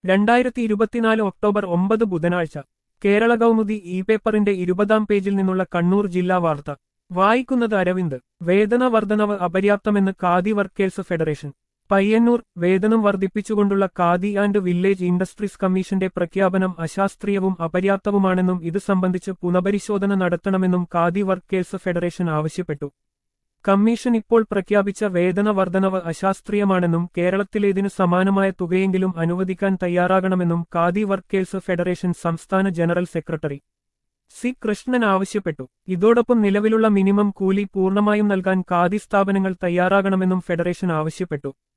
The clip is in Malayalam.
രണ്ടായിരത്തി ഇരുപത്തിനാല് ഒക്ടോബർ ഒമ്പത് ബുധനാഴ്ച കേരള കൗമുദി ഇ പേപ്പറിന്റെ ഇരുപതാം പേജിൽ നിന്നുള്ള കണ്ണൂർ ജില്ലാ വാർത്ത വായിക്കുന്നത് അരവിന്ദ് വേതന വർധനവ് അപര്യാപ്തമെന്ന് ഖാദി വർക്കേഴ്സ് ഫെഡറേഷൻ പയ്യന്നൂർ വേതനം വർദ്ധിപ്പിച്ചുകൊണ്ടുള്ള ഖാദി ആൻഡ് വില്ലേജ് ഇൻഡസ്ട്രീസ് കമ്മീഷന്റെ പ്രഖ്യാപനം അശാസ്ത്രീയവും അപര്യാപ്തവുമാണെന്നും ഇത് സംബന്ധിച്ച് പുനഃപരിശോധന നടത്തണമെന്നും ഖാദി വർക്കേഴ്സ് ഫെഡറേഷൻ ആവശ്യപ്പെട്ടു കമ്മീഷൻ ഇപ്പോൾ പ്രഖ്യാപിച്ച വേതന വർധനവ് അശാസ്ത്രീയമാണെന്നും കേരളത്തിലേതിനു സമാനമായ തുകയെങ്കിലും അനുവദിക്കാൻ തയ്യാറാകണമെന്നും ഖാദി വർക്കേഴ്സ് ഫെഡറേഷൻ സംസ്ഥാന ജനറൽ സെക്രട്ടറി സി കൃഷ്ണൻ ആവശ്യപ്പെട്ടു ഇതോടൊപ്പം നിലവിലുള്ള മിനിമം കൂലി പൂർണ്ണമായും നൽകാൻ ഖാദി സ്ഥാപനങ്ങൾ തയ്യാറാകണമെന്നും ഫെഡറേഷൻ ആവശ്യപ്പെട്ടു